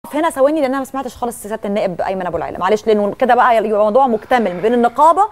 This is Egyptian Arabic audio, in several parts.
هنا ثواني لان انا ما سمعتش خالص سياده النائب ايمن ابو العلا معلش لانه كده بقى يبقى موضوع مكتمل ما بين النقابه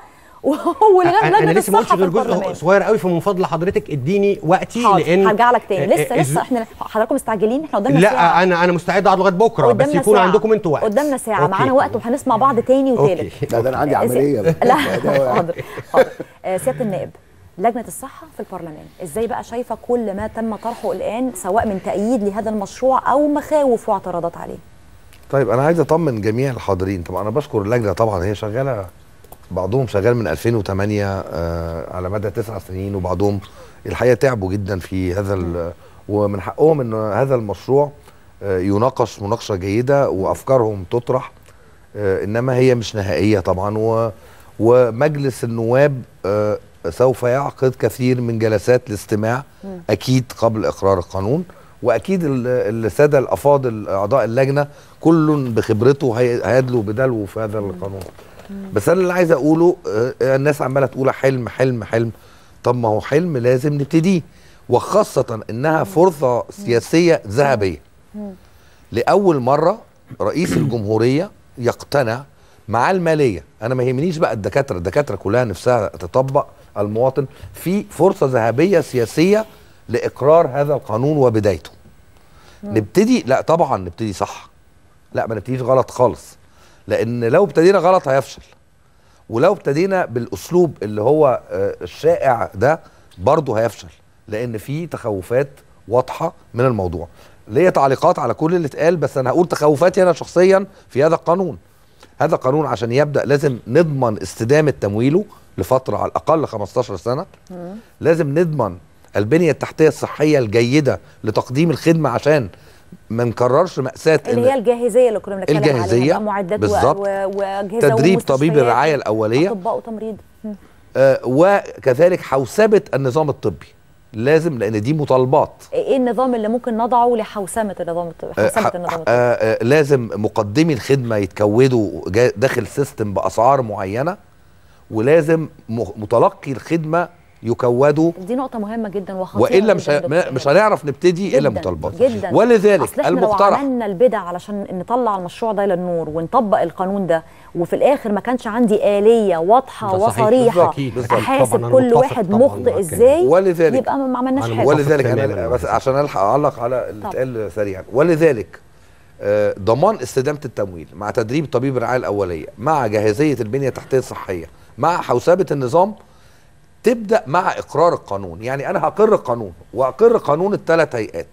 انا ولجنه لسه ما قلتش الصحه في غير جزء البرلمان صغير قوي فمن فضل حضرتك اديني وقتي حاضر لان هرجع لك تاني لسه آه، لسه آه، احنا حضراتكم مستعجلين احنا قدامنا ساعه لا انا انا مستعد اقعد لغايه بكره بس قدامنا يكون ساعة. عندكم انتوا وقت قدامنا ساعه أوكي. معانا وقت وهنسمع بعض تاني وتالت أوكي. لا ده انا عندي آه، عمليه بقى. لا ده- حاضر حاضر آه، سياده النائب لجنه الصحه في البرلمان ازاي بقى شايفه كل ما تم طرحه الان سواء من تأييد لهذا المشروع او مخاوف واعتراضات عليه طيب انا عايز اطمن جميع الحاضرين طبعا انا بشكر اللجنه طبعا هي شغاله بعضهم شغال من 2008 آه على مدى تسع سنين وبعضهم الحقيقه تعبوا جدا في هذا ال- ومن حقهم ان هذا المشروع آه يناقش مناقشه جيده وافكارهم تطرح آه انما هي مش نهائيه طبعا و ومجلس النواب آه سوف يعقد كثير من جلسات الاستماع اكيد قبل اقرار القانون واكيد ال- الساده الافاضل اعضاء اللجنه كل بخبرته هي- هيدلو بدلو في هذا القانون بس انا اللي عايز اقوله آه، الناس عماله تقول حلم حلم حلم طب ما هو حلم لازم نبتديه وخاصه انها فرصه سياسيه ذهبيه لاول مره رئيس الجمهوريه يقتنع مع الماليه انا ما يهمنيش بقى الدكاتره الدكاتره كلها نفسها تطبق المواطن في فرصه ذهبيه سياسيه لاقرار هذا القانون وبدايته نبتدي لا طبعا نبتدي صح لا ما نبتديش غلط خالص لان لو ابتدينا غلط هيفشل ولو ابتدينا بالاسلوب اللي هو آه، الشائع ده برضه هيفشل لان في تخوفات واضحه من الموضوع ليا تعليقات على كل اللي اتقال بس انا هقول تخوفاتي انا شخصيا في هذا القانون هذا القانون عشان يبدا لازم نضمن استدامه تمويله لفتره على الاقل 15 سنه لازم نضمن البنيه التحتيه الصحيه الجيده لتقديم الخدمه عشان ما نكررش ماساه اللي هي الجاهزيه اللي كنا بنتكلم عليها الجاهزية، بقى معدات و- بالظبط. و- واجهزه تدريب طبيب ومستشفيات الرعايه الاوليه اطباء وتمريض مم. آه وكذلك حوسبه النظام الطبي لازم لان دي مطالبات ايه النظام اللي ممكن نضعه لحوسمه النظام الطبي آه، حوسمه ح- النظام الطبي آه آه لازم مقدمي الخدمه يتكودوا جا- داخل سيستم باسعار معينه ولازم م- متلقي الخدمه يكودوا دي نقطه مهمه جدا وخطيره والا مش جداً ه- دكتور مش إيهاب. هنعرف نبتدي الا جداً، مطالبات جدا ولذلك اصل احنا لو المقترح عملنا البدع علشان نطلع المشروع ده للنور ونطبق القانون ده وفي الاخر ما كانش عندي آلية واضحة ده صحيح. وصريحة أكيد. بالظبط. احاسب طبعاً أنا كل متفق واحد طبعاً مخطئ معاك. ازاي ولذلك يبقى ما عملناش أنا حاجة متفق ولذلك تماماً انا مع بس ده. عشان الحق اعلق على اللي طب. اتقال سريعا ولذلك آه، ضمان استدامه التمويل مع تدريب طبيب الرعايه الاوليه مع جاهزيه البنيه التحتيه الصحيه مع حوسبه النظام تبدا مع اقرار القانون يعني انا هقر القانون واقر قانون الثلاث هيئات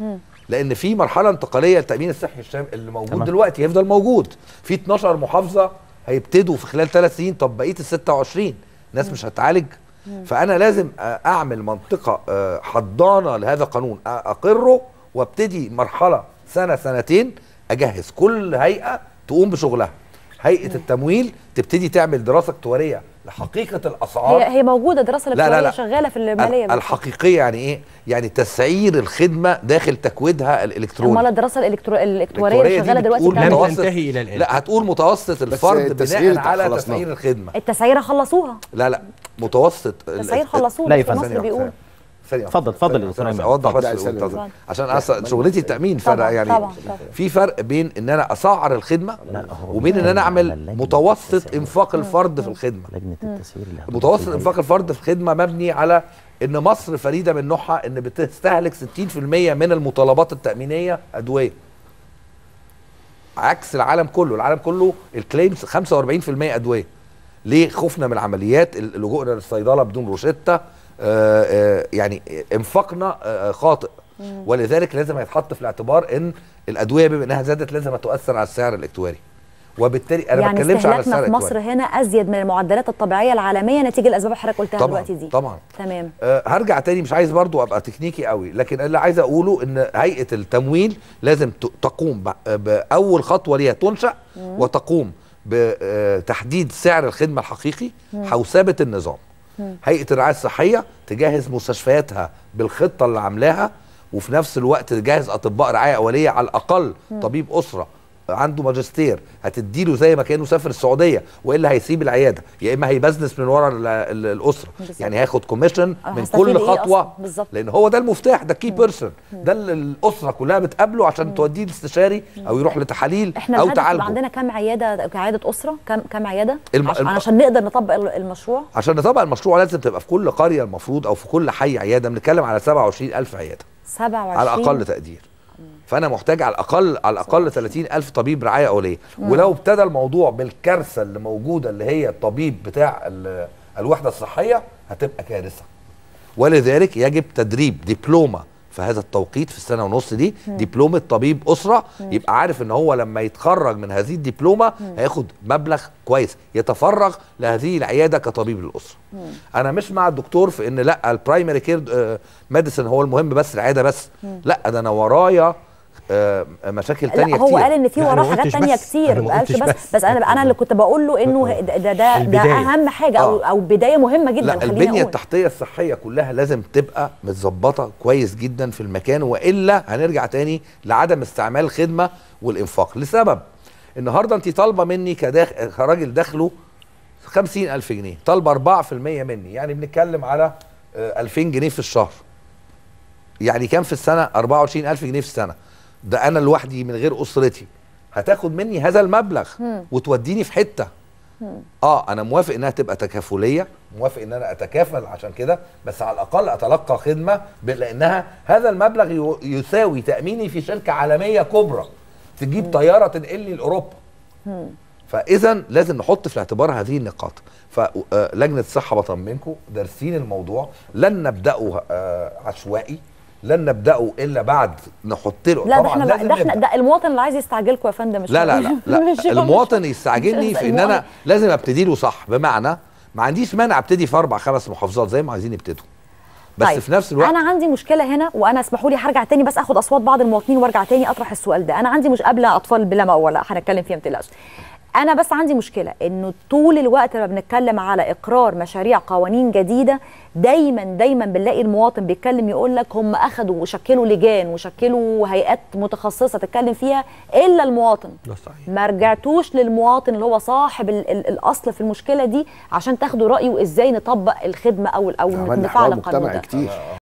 لان في مرحله انتقاليه للتامين الصحي الشامل اللي موجود تمام. دلوقتي هيفضل موجود في 12 محافظه هيبتدوا في خلال ثلاث سنين طب بقيه ال 26 ناس مش هتعالج فانا لازم آه، اعمل منطقه آه، حضانه لهذا القانون آه، اقره وابتدي مرحله سنه سنتين اجهز كل هيئه تقوم بشغلها هيئه التمويل تبتدي تعمل دراسه اكتواريه لحقيقه الاسعار هي هي موجودة دراسة لا، لا، الإلكترونية لا. شغالة في المالية ال- الحقيقيه يعني ايه يعني تسعير الخدمه داخل تكويدها الالكتروني امال الدراسة الإلكترو... الإلكتورية الإلكترونية اللي دي شغالة دلوقتي بتقول بتاعت لم متوسط- تنتهي الى الان لا هتقول متوسط الفرد التسعير بناء على خلصناه. تسعير الخدمه التسعير خلصوها لا لا متوسط ال- التسعير خلصوه لا يا في فندم. مصر ثانية بيقول واحدة. ثانية اتفضل، واحدة. اتفضل ثانية يا دكتور واحدة. أيمن. اوضح بس لا، ثانية وانتظر. واحدة. عشان أص- شغلتي التامين طبعاً، فانا يعني طبعاً، طبعاً. في فرق بين ان انا اسعر الخدمه لا، هو وبين ان انا على اعمل اللجنة متوسط التسعير. انفاق الفرد في الخدمه لجنه التسعير اللي هتبقى متوسط في انفاق الفرد في الخدمه مبني على ان مصر فريده من نوعها ان بتستهلك 60% من المطالبات التامينيه ادويه عكس العالم كله العالم كله الكليمز 45% ادويه ليه خوفنا من العمليات ال- لجوءنا للصيدله بدون روشته آه، آه، يعني انفاقنا آه، خاطئ ولذلك لازم يتحط في الاعتبار ان الادويه بما انها زادت لازم تؤثر على السعر الاكتواري وبالتالي انا ما يعني بتكلمش على السعر استهلاكنا في مصر الاكتواري هنا أزيد من المعدلات الطبيعية العالمية نتيجة الأسباب اللي حضرتك قلتها طبعا دلوقتي دي طبعا تمام أه هرجع تاني مش عايز برضو ابقى تكنيكي قوي لكن اللي عايز اقوله ان هيئه التمويل لازم ت- تقوم ب- باول خطوه ليها تنشا وتقوم بتحديد سعر الخدمه الحقيقي حوسبه النظام هيئه الرعايه الصحيه تجهز مستشفياتها بالخطه اللي عاملاها وفي نفس الوقت تجهز اطباء رعايه اوليه على الاقل طبيب اسره عنده ماجستير هتديله زي ما كانه سافر السعوديه والا هيسيب العياده يا اما هيبزنس من ورا ال- ال- الاسره بالظبط. يعني هياخد كوميشن أه، من هستفيد كل إيه خطوه أصلاً؟ بالظبط. لان هو ده المفتاح ده كي بيرسون ده اللي الاسره كلها بتقابله عشان توديه الاستشاري او يروح لتحاليل احنا او الهدف يبقى تعالجه عندنا كام عياده كعياده اسره كام كام عياده الم- عشان, الم- عشان نقدر نطبق ال- المشروع عشان نطبق المشروع لازم تبقى في كل قريه المفروض او في كل حي عياده بنتكلم على 27000 عياده 27 على اقل تقدير فانا محتاج على الاقل على الاقل 30000 طبيب رعايه اوليه ولو ابتدى الموضوع بالكارثه اللي موجوده اللي هي الطبيب بتاع ال- الوحده الصحيه هتبقى كارثه ولذلك يجب تدريب دبلومه في هذا التوقيت في السنه ونص دي دبلومه طبيب اسره يبقى عارف ان هو لما يتخرج من هذه الدبلومه هياخد مبلغ كويس يتفرغ لهذه العياده كطبيب للاسره انا مش مع الدكتور في ان لا البرايمري كير ميديسن هو المهم بس العياده بس لا ده انا ورايا آه، مشاكل تانية لا هو كتير قال ان في لا، أنا وراه ما حاجات قلتش تانية بس. كتير أنا ما ما قالش قلتش بس بس. بس انا انا اللي كنت بقول له انه ده ده, ده البداية. اهم حاجه او آه. او بدايه مهمه جدا لا خليني البنيه أقول. التحتيه الصحيه كلها لازم تبقى متظبطه كويس جدا في المكان والا هنرجع تاني لعدم استعمال الخدمه والانفاق لسبب النهارده انت طالبه مني كداخ... كراجل دخله 50000 جنيه طالبه 4% مني يعني بنتكلم على آه، 2000 جنيه في الشهر يعني كام في السنه 24000 جنيه في السنه ده انا لوحدي من غير اسرتي هتاخد مني هذا المبلغ وتوديني في حته اه انا موافق انها تبقى تكافليه موافق ان انا اتكافل عشان كده بس على الاقل اتلقى خدمه ب- لانها هذا المبلغ يو- يساوي تاميني في شركه عالميه كبرى تجيب طياره تنقلني لاوروبا فاذا لازم نحط في الاعتبار هذه النقاط فلجنه الصحه بطمنكم دارسين الموضوع لن نبداه آه، عشوائي لن نبداه الا بعد نحط له لا ده طبعاً احنا لازم ده احنا نبدأ. ده المواطن اللي عايز يستعجلكم يا فندم مش لا لا هو- لا, لا. مش هو- المواطن مش- يستعجلني مش في ان انا لازم ابتدي له صح بمعنى ما عنديش مانع ابتدي في اربع خمس محافظات زي ما عايزين يبتدوا بس طيب، في نفس الوقت انا عندي مشكله هنا وانا اسمحوا لي هرجع تاني بس اخد اصوات بعض المواطنين وارجع تاني اطرح السؤال ده انا عندي مش قابله اطفال بلا مأوى لا هنتكلم فيها ما تقلقش انا بس عندي مشكله انه طول الوقت لما بنتكلم على اقرار مشاريع قوانين جديده دايما دايما بنلاقي المواطن بيتكلم يقول لك هم اخذوا وشكلوا لجان وشكلوا هيئات متخصصه تتكلم فيها الا المواطن ده صحيح ما رجعتوش للمواطن اللي هو صاحب ال ال الاصل في المشكله دي عشان تاخدوا رايه ازاي نطبق الخدمه او او عملنا نفعل حوار القانون مجتمعي ده كتير